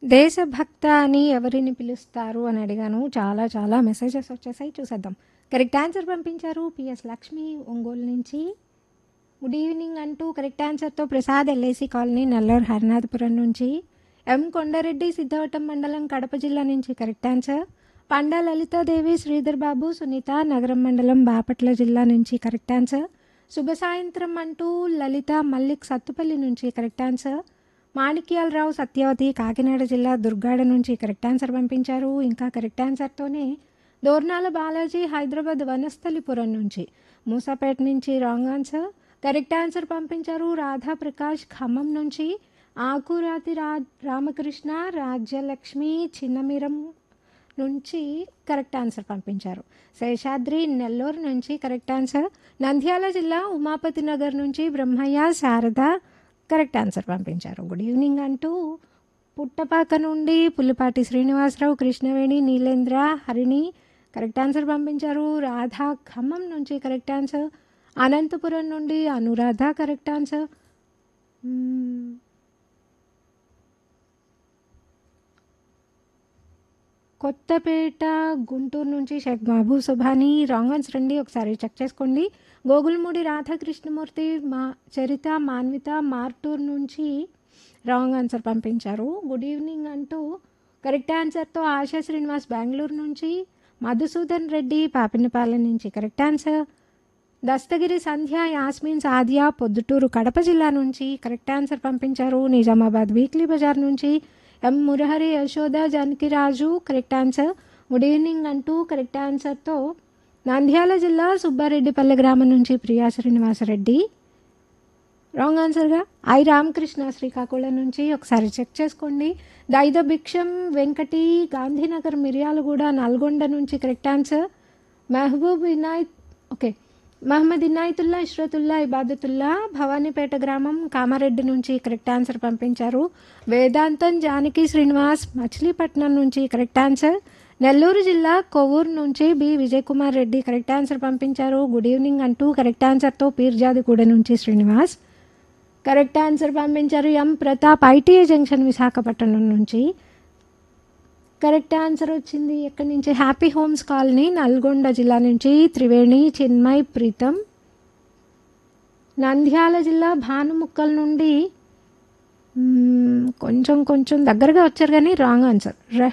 దేశభక్త అని ఎవరిని పిలుస్తారు అని అడిగాను చాలా చాలా మెసేజెస్ వచ్చేసాయి చూసేద్దాం కరెక్ట్ ఆన్సర్ పంపించారు పిఎస్ లక్ష్మి ఒంగోలు నుంచి గుడ్ ఈవినింగ్ అంటూ కరెక్ట్ ఆన్సర్తో ప్రసాద్ ఎల్ఐసి కాలనీ నల్లూరు హరినాథపురం నుంచి ఎం కొండారెడ్డి సిద్ధవటం మండలం కడప జిల్లా నుంచి కరెక్ట్ ఆన్సర్ పండా లలితాదేవి శ్రీధర్ బాబు సునీత నగరం మండలం బాపట్ల జిల్లా నుంచి కరెక్ట్ ఆన్సర్ శుభ సాయంత్రం అంటూ లలిత మల్లిక్ సత్తుపల్లి నుంచి కరెక్ట్ ఆన్సర్ మాణిక్యాలరావు సత్యవతి కాకినాడ జిల్లా దుర్గాడ నుంచి కరెక్ట్ ఆన్సర్ పంపించారు ఇంకా కరెక్ట్ ఆన్సర్తోనే దోర్నాల బాలాజీ హైదరాబాద్ వనస్థలిపురం నుంచి మూసాపేట నుంచి రాంగ్ ఆన్సర్ కరెక్ట్ ఆన్సర్ పంపించారు రాధా ప్రకాష్ ఖమ్మం నుంచి ఆకురాతి రా రామకృష్ణ రాజ్యలక్ష్మి చిన్నమిరం నుంచి కరెక్ట్ ఆన్సర్ పంపించారు శేషాద్రి నెల్లూరు నుంచి కరెక్ట్ ఆన్సర్ నంద్యాల జిల్లా ఉమాపతి నగర్ నుంచి బ్రహ్మయ్య శారద కరెక్ట్ ఆన్సర్ పంపించారు గుడ్ ఈవినింగ్ అంటూ పుట్టపాక నుండి పుల్లిపాటి శ్రీనివాసరావు కృష్ణవేణి నీలేంద్ర హరిణి కరెక్ట్ ఆన్సర్ పంపించారు రాధా ఖమ్మం నుంచి కరెక్ట్ ఆన్సర్ అనంతపురం నుండి అనురాధ కరెక్ట్ ఆన్సర్ మ్మ్. కొత్తపేట గుంటూరు నుంచి షేక్ మహబూబ్ సుభాని రాంగ్ ఆన్సర్ అండి ఒకసారి చెక్ చేసుకోండి గోగులమూడి రాధాకృష్ణమూర్తి మా చరిత మాన్విత మార్టూర్ నుంచి రాంగ్ ఆన్సర్ పంపించారు గుడ్ ఈవినింగ్ అంటూ కరెక్ట్ ఆన్సర్తో ఆశా శ్రీనివాస్ బెంగళూరు నుంచి మధుసూదన్ రెడ్డి పాపినపాలెం నుంచి కరెక్ట్ ఆన్సర్ దస్తగిరి సంధ్య యాస్మిన్ సాదియా పొద్దుటూరు కడప జిల్లా నుంచి కరెక్ట్ ఆన్సర్ పంపించారు నిజామాబాద్ వీక్లీ బజార్ నుంచి M Murahari Yashoda Janakiraju correct answer good evening అంటూ కరెక్ట్ ఆన్సర్తో నంద్యాల జిల్లా సుబ్బారెడ్డిపల్లె గ్రామం నుంచి ప్రియా శ్రీనివాసరెడ్డి రాంగ్ ఆన్సర్గా ఐ రామకృష్ణ శ్రీకాకుళం నుంచి ఒకసారి చెక్ చేసుకోండి దైద భిక్షం వెంకటి గాంధీనగర్ మిర్యాలగూడ నల్గొండ నుంచి correct answer Mahaboob Inayat okay Mohammed Inayatullah Ishratullah Ibadatullah Bhavanipeta గ్రామం కామారెడ్డి నుంచి కరెక్ట్ ఆన్సర్ పంపించారు వేదాంతం జానకి శ్రీనివాస్ మచిలీపట్నం నుంచి కరెక్ట్ ఆన్సర్ నెల్లూరు జిల్లా కొవ్వూరు నుంచి B Vijay Kumar Reddy correct answer పంపించారు గుడ్ ఈవినింగ్ అంటూ కరెక్ట్ ఆన్సర్తో పీర్జాదిగూడ నుంచి శ్రీనివాస్ కరెక్ట్ ఆన్సర్ పంపించారు M Pratap ITI junction Visakhapatnam నుంచి కరెక్ట్ ఆన్సర్ వచ్చింది ఎక్కడి నుంచి హ్యాపీ హోమ్స్ కాలనీ నల్గొండ జిల్లా నుంచి త్రివేణి చిన్మయ్ ప్రీతం నంద్యాల జిల్లా భానుముక్కల్ నుండి మ్మ్, కొంచెం కొంచెం దగ్గరగా వచ్చారు కానీ రాంగ్ ఆన్సర్